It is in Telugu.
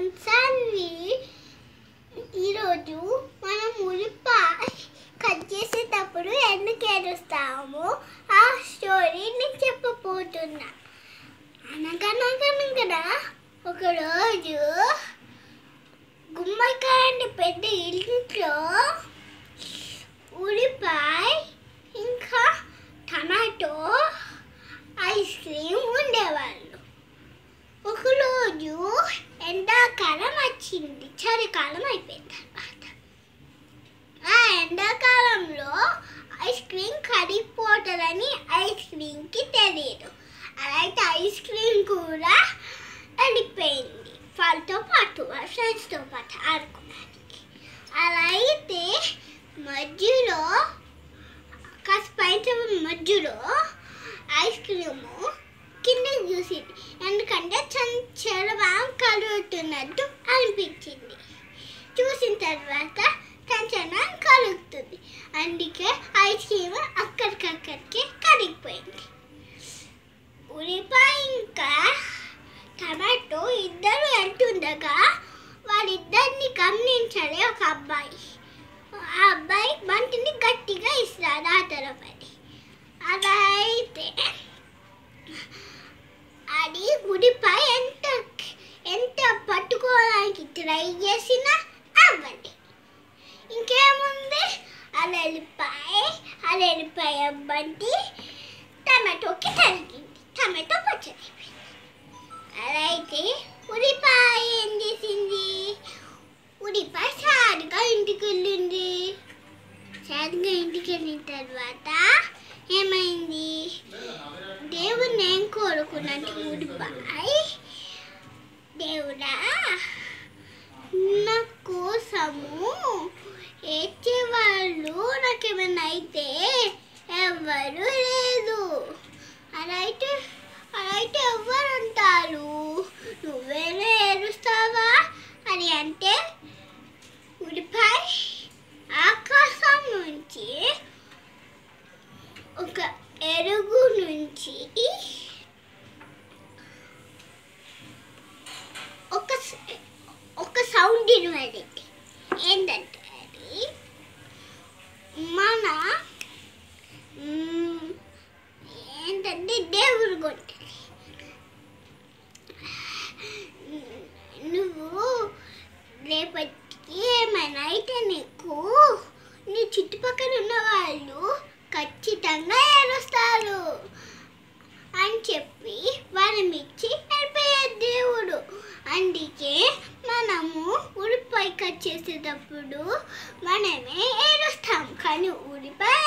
సాన్వి ఈరోజు మనం ఉల్లిపాయ కట్ చేసేటప్పుడు ఎందుకు ఏడుస్తాము ఆ స్టోరీ నేను చెప్పబోతున్నా అనగనగనగన ఒకరోజు గుమ్మడికాయ పెద్ద ఇంట్లో ఉల్లిపాయ ఇంకా టమాటో ఐస్ క్రీమ్ ఉండేవాళ్ళు ఒకరోజు ఎండాకాలం వచ్చింది చలికాలం అయిపోయిన తర్వాత ఆ ఎండాకాలంలో ఐస్ క్రీమ్ కరిగిపోతుందని ఐస్ క్రీమ్కి తెలియదు అలాగే ఐస్ క్రీమ్ కూడా వెళ్ళిపోయింది వాళ్ళతో పాటు ఫ్రెండ్స్తో పాటు ఆడుకోవడానికి అలా అయితే మధ్యలో కాస్త మధ్యలో ఐస్ క్రీము కిందకి చూసింది ఎందుకంటే చంచలం కలుగుతున్నట్టు అనిపించింది చూసిన తర్వాత చంచలం కలుగుతుంది అందుకే ఐస్ క్రీమ్ అక్కడికక్కడికి కరిగిపోయింది ఉల్లిపాయ ఇంకా టమాటో ఇద్దరు వెళ్తుండగా వాళ్ళిద్దరిని గమనించాలి ఒక అబ్బాయి ఆ అబ్బాయి బంతిని గట్టిగా ఇస్తాడు ఆ తరపడి అలా అయితే అది గుడిపై ఎంత ఎంత పట్టుకోవడానికి ట్రై చేసినా అవ్వండి ఇంకేముంది అలా వెళ్ళిపోయి అలా వెళ్ళిపోయి బంతి టమాటోకి తరిగింది టమాటో పచ్చడి అలా అయితే ఉల్లిపాయ ఏం చేసింది ఉల్లిపాయ సారిగా ఇంటికి వెళ్ళింది సారిగా ఇంటికి వెళ్ళిన తర్వాత ఏమైంది దేవుని ఏం కోరుకున్నట్టు ఉల్లిపాయ దేవుడా నా కోసము ఏడ్చేవాళ్ళు నాకేమైనా అయితే ఎవరు లేదు అలా అయితే అలా అయితే ఎవరు అంటారు నువ్వేనే ఏడుస్తావా అని అంటే ఉడిపాయ ఆకాశం నుంచి ఒక ఎరుగు నుంచి ఒక స- ఒక సౌండ్ వినబడింది ఏంటంటే అది మన మ్, ఏంటంటే దేవుడు కొట్టాలి నువ్వు రేపటికి ఏమైనా అయితే నీకు నీ చుట్టుపక్కల ఉన్న వాళ్ళు ఖచ్చితంగా ఏడుస్తారు అని చెప్పి వరమిచ్చి వెళ్ళిపోయాడు దేవుడు అందుకే మనము ఉల్లిపాయ కట్ చేసేటప్పుడు మనమే ఏడుస్తాం కానీ ఉల్లిపాయ